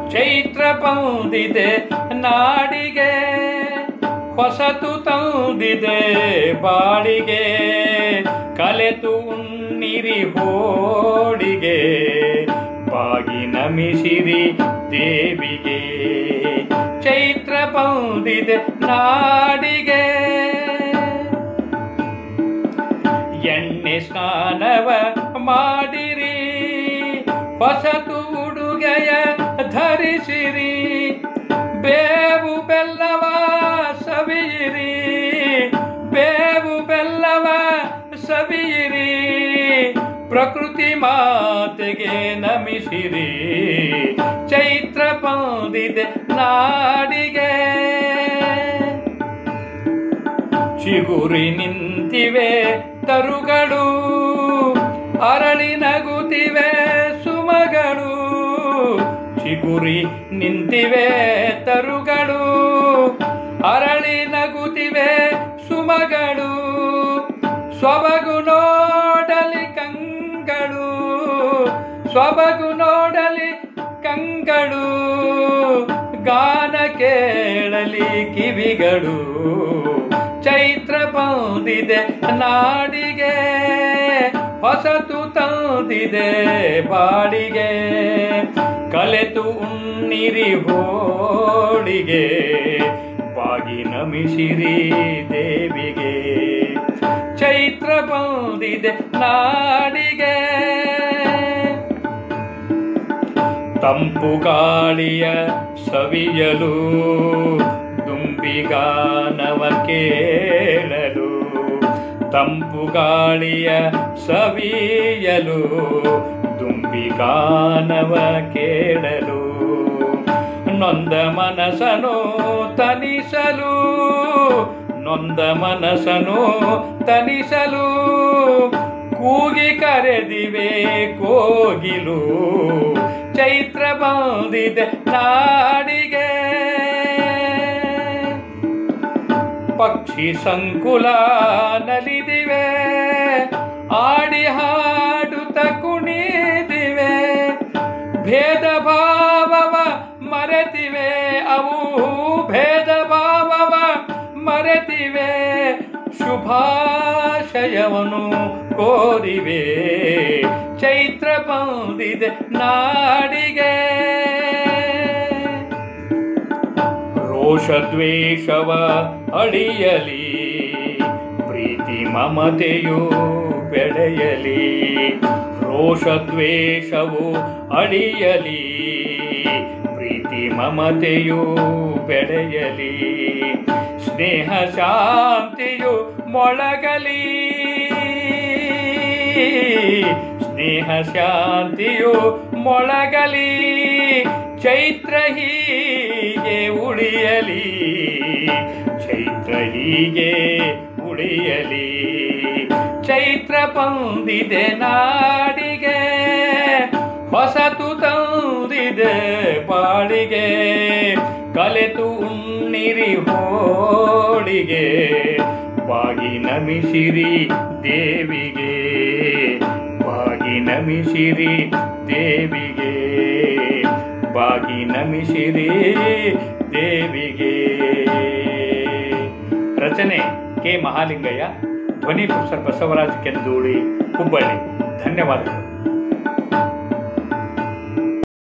ಚೈತ್ರ ಬಂದಿದೆ ನಾಡಿಗೆ ಹೊಸತು ತಂದಿದೆ ಬಾಳಿಗೆ ಕಲೆತು ಉಣ್ಣಿರಿ ಹೋಡಿಗೆ ಬಾಗಿ ನಮಿಸಿರಿ ದೇವಿಗೆ ಚೈತ್ರ ಬಂದಿದೆ ನಾಡಿಗೆ ಎಣ್ಣೆ ಸ್ನಾನವ ಮಾಡಿರಿ ಹೊಸತು ಉಡುಗೆಯ ಧರಿಸಿರಿ ಬೇವು ಬೆಲ್ಲವ ಸವಿಯಿರಿ ಬೇವು ಬೆಲ್ಲವ ಸವಿಯಿರಿ ಪ್ರಕೃತಿ ಮಾತೆಗೆ ನಮಿಸಿರಿ ಚೈತ್ರ ಬಂದಿದೆ ನಾಡಿಗೆ ಚಿಗುರಿ ನಿಂತಿವೆ ತರುಗಳು ಅರಳಿ ನಗುತ್ತಿವೆ ಸುಮಗಳು ಚಿಗುರಿ ನಿಂತಿವೆ ತರುಗಳು ಅರಳಿ ನಗುತ್ತಿವೆ ಸುಮಗಳು ಸೊಬಗು ನೋಡಲಿ ಕಂಗಳು ಸೊಬಗು ನೋಡಲಿ ಕಂಗಳು ಗಾನ ಕೇಳಲಿ ಕಿವಿಗಳು ಚೈತ್ರ ಬಂದಿದೆ ನಾಡಿಗೆ ಹೊಸತು ತಂದಿದೆ ಬಾಡಿಗೆ ಕಲೆತು ಉಣ್ಣಿರಿ ಹೋಳಿಗೆ ಬಾಗಿ ನಮಿಸಿರಿ ದೇವಿಗೆ ಚೈತ್ರ ಬಂದಿದೆ ನಾಡಿಗೆ ತಂಪು ಗಾಳಿಯ ಸವಿಯಲು ದುಂಬಿಗಾನವ ಕೇಳಲು ತಂಪು ಗಾಳಿಯ ಸವಿಯಲು ದುಂಬಿಗಾನವ ಕೇಳಲು ನೊಂದ ಮನಸನು ತನಿಸಲು ನೊಂದ ಮನಸನು ತನಿಸಲು ಕೂಗಿ ಕರೆದಿವೆ ಕೋಗಿಲು ಚೈತ್ರ ಬಂದಿದೆ ನಾಡಿಗೆ ಪಕ್ಷಿ ಸಂಕುಲ ನಲಿದಿವೆ ಆಡಿ ಹಾಡುತ್ತ ಕುಣಿದಿವೆ ಭೇದ ಭಾವವ ಮರೆತಿವೆ ಅವು ಭೇದ ಭಾವವ ಮರೆತಿವೆ ಶುಭಾಶಯವನ್ನು ಕೋರಿವೆ ಚೈತ್ರ ಬಂದಿದೆ ನಾಡಿಗೆ ರೋಷದ್ವೇಷವ ಅಳಿಯಲಿ ಪ್ರೀತಿ ಮಮತೆಯು ಬೆಳೆಯಲಿ ರೋಷದ್ವೇಷವು ಅಳಿಯಲಿ ಪ್ರೀತಿ ಮಮತೆಯು ಬೆಳೆಯಲಿ ಸ್ನೇಹ ಶಾಂತಿಯು ಮೊಳಗಲಿ ಸ್ನೇಹ ಶಾಂತಿಯು ಮೊಳಗಲಿ ಚೈತ್ರ ಹೀಗೆ ಉಳಿಯಲಿ ಚೈತ್ರ ಹೀಗೆ ಉಳಿಯಲಿ ಚೈತ್ರ ಬಂದಿದೆ ನಾಡಿಗೆ ಹೊಸತು ತಂದಿದೆ ಬಾಳಿಗೆ ಕಲೆತು ಉಣ್ಣಿರಿ ಹೋಳಿಗೆ ಬಾಗಿ ನಮಿಸಿರಿ ದೇವಿಗೆ ಬಾಗಿ ನಮಿಸಿರಿ ದೇವಿಗೆ ಬಾಗಿ ನಮಿಸಿರಿ ದೇವಿಗೆ ರಚನೆ ಕೆ ಮಹಾಲಿಂಗಯ್ಯ ಧ್ವನಿ ಪ್ರೊಫೆಸರ್ ಬಸವರಾಜ್ ಕೆಂದೂಳಿ ಹುಬ್ಬಳ್ಳಿ ಧನ್ಯವಾದಗಳು